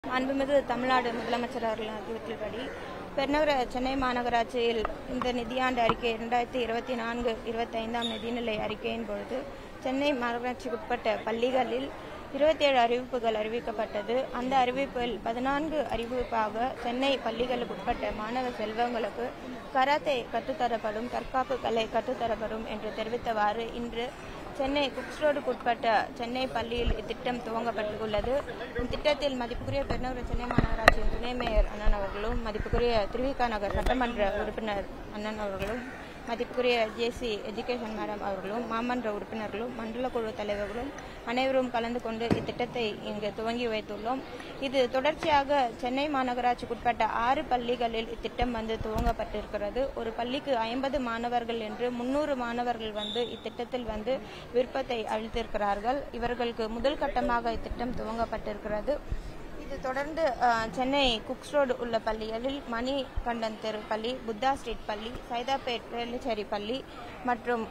மாண்புமிகு தமிழ்நாடு முதலமைச்சர் அவர்களின் அறிவுறுத்தல்படி பெருநகர சென்னை மாநகராட்சியில் இந்த நிதியாண்டு அறிக்கை இரண்டாயிரத்தி இருபத்தி நான்கு இருபத்தைந்தாம் நிதிநிலை அறிக்கையின் பொழுது சென்னை மாநகராட்சிக்குட்பட்ட பள்ளிகளில் இருபத்தேழு அறிவிப்புகள் அறிவிக்கப்பட்டது அந்த அறிவிப்பில் பதினான்கு அறிவிப்பாக சென்னை பள்ளிகளுக்கு உட்பட்ட மாணவ செல்வங்களுக்கு கராத்தே கற்றுத்தரப்படும் தற்காப்பு கலை கற்றுத்தரப்படும் என்று தெரிவித்தவாறு இன்று சென்னை குக்ஸ் ரோடுக்கு உட்பட்ட சென்னை பள்ளியில் இத்திட்டம் துவங்கப்பட்டுள்ளது இத்திட்டத்தில் மதிப்புக்குரிய பெருநகர சென்னை மாநகராட்சியின் துணை மேயர் அண்ணன் அவர்களும் மதிப்புக்குரிய திருவிகா நகர் சட்டமன்ற உறுப்பினர் அண்ணன் அவர்களும் மதிப்புக்குரிய ஜேசி எஜுகேஷன் மேடம் அவர்களும் மாமன்ற உறுப்பினர்களும் மண்டல குழு தலைவர்களும் அனைவரும் கலந்து கொண்டு இத்திட்டத்தை இங்கு துவங்கி வைத்துள்ளோம் இது தொடர்ச்சியாக சென்னை மாநகராட்சிக்குட்பட்ட ஆறு பள்ளிகளில் இத்திட்டம் வந்து துவங்கப்பட்டிருக்கிறது ஒரு பள்ளிக்கு ஐம்பது மாணவர்கள் என்று முன்னூறு மாணவர்கள் வந்து இத்திட்டத்தில் வந்து விருப்பத்தை அளித்திருக்கிறார்கள் இவர்களுக்கு முதல் கட்டமாக இத்திட்டம் துவங்கப்பட்டிருக்கிறது இது தொடர்ந்து அஹ், சென்னை குக்ஸ் ரோடு உள்ள பள்ளிகளில் மணி கண்டன் தெரு பள்ளி புத்தா ஸ்ட்ரீட் பள்ளி சைதாப்பேட் வேலுச்சேரி பள்ளி மற்றும்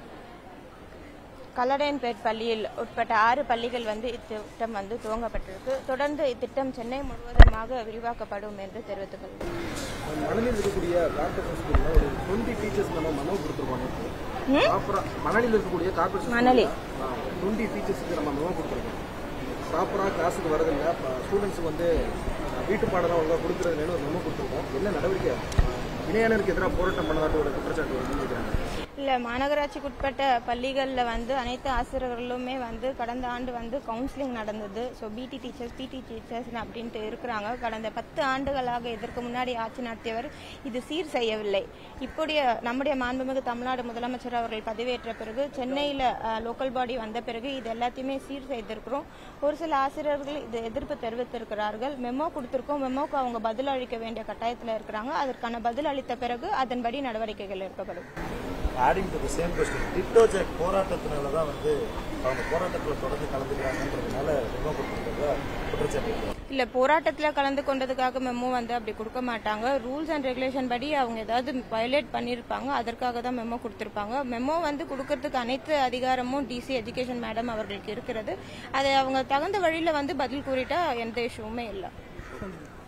கல்லடையன்பேட் பள்ளியில் உட்பட்ட ஆறு பள்ளிகள் வந்து இத்திட்டம் வந்து துவங்கப்பட்டிருக்கு தொடர்ந்து இத்திட்டம் சென்னை முழுவதுமாக விரிவாக்கப்படும் என்று தெரிவித்துக் கொள்கிறேன் மணலில் இருக்கக்கூடிய கார்பரேஷன் ஸ்கூல்ல ஒரு டுவெண்ட்டி டீச்சர்ஸ் நம்ம மனோ கொடுத்துருக்கோம் ப்ராப்பரா மணலில் இருக்கக்கூடிய கார்பரேஷன் மணலி. டுவெண்ட்டி டீச்சர்ஸ்க்கு நம்ம மனோ கொடுத்துருக்கோம் ப்ராப்பராக கிளாஸுக்கு வரதில்லை ஸ்டூடெண்ட்ஸுக்கு வந்து அஹ், வீட்டு பாடம் ஒழுங்காக கொடுக்குறதுன்னு ஒரு மெமோ கொடுத்துருக்கோம் என்ன நடவடிக்கை அஹ், இணையாளருக்கு எதிராக போராட்டம் பண்ணதாட்டு ஒரு குற்றச்சாட்டு முன்வைக்கிறாங்க இல்ல மாநகராட்சிக்குட்பட்ட பள்ளிகளில் வந்து அனைத்து ஆசிரியர்களுமே வந்து கடந்த ஆண்டு வந்து கவுன்சிலிங் நடந்தது ஸோ பிடி டீச்சர்ஸ் பிடி டீச்சர்ஸ் அப்படின்ட்டு இருக்கிறாங்க கடந்த பத்து ஆண்டுகளாக இதற்கு முன்னாடி ஆட்சி நடத்தியவர் இது சீர் செய்யவில்லை இப்படிய நம்முடைய மாண்புமிகு தமிழ்நாடு முதலமைச்சர் அவர்கள் பதவியேற்ற பிறகு சென்னையில் லோக்கல் பாடி வந்த பிறகு இது எல்லாத்தையுமே சீர் செய்திருக்கிறோம் ஒரு சில ஆசிரியர்கள் இது எதிர்ப்பு தெரிவித்திருக்கிறார்கள் மெமோ கொடுத்திருக்கோம் மெமோக்கு அவங்க பதில் அளிக்க வேண்டிய கட்டாயத்தில் இருக்கிறாங்க அதற்கான பதில் அளித்த பிறகு அதன்படி நடவடிக்கைகள் எடுக்கப்படும் adding to the same question TETO JAC போராட்டத்தினால தான் வந்து அவங்க போராட்டத்தில் தொடர்ந்து கலந்துக்கிறாங்கன்றதுனால ரிமோ கொடுத்துருக்கதா குற்றச்சாட்டு இருக்கு. இல்ல போராட்டத்துல கலந்து கொண்டதுக்காக மெமோ வந்து அப்படி கொடுக்க மாட்டாங்க ரூல்ஸ் அண்ட் ரெகுலேஷன் படி அவங்க ஏதாவது வயலேட் பண்ணிருப்பாங்க அதற்காக தான் மெமோ கொடுத்திருப்பாங்க மெமோ வந்து கொடுக்கறதுக்கு அனைத்து அதிகாரமும் டிசி எஜுகேஷன் மேடம் அவர்களுக்கு இருக்கிறது அதை அவங்க தகுந்த வழியில வந்து பதில் கூறிட்டா எந்த இஷ்யூவுமே இல்லை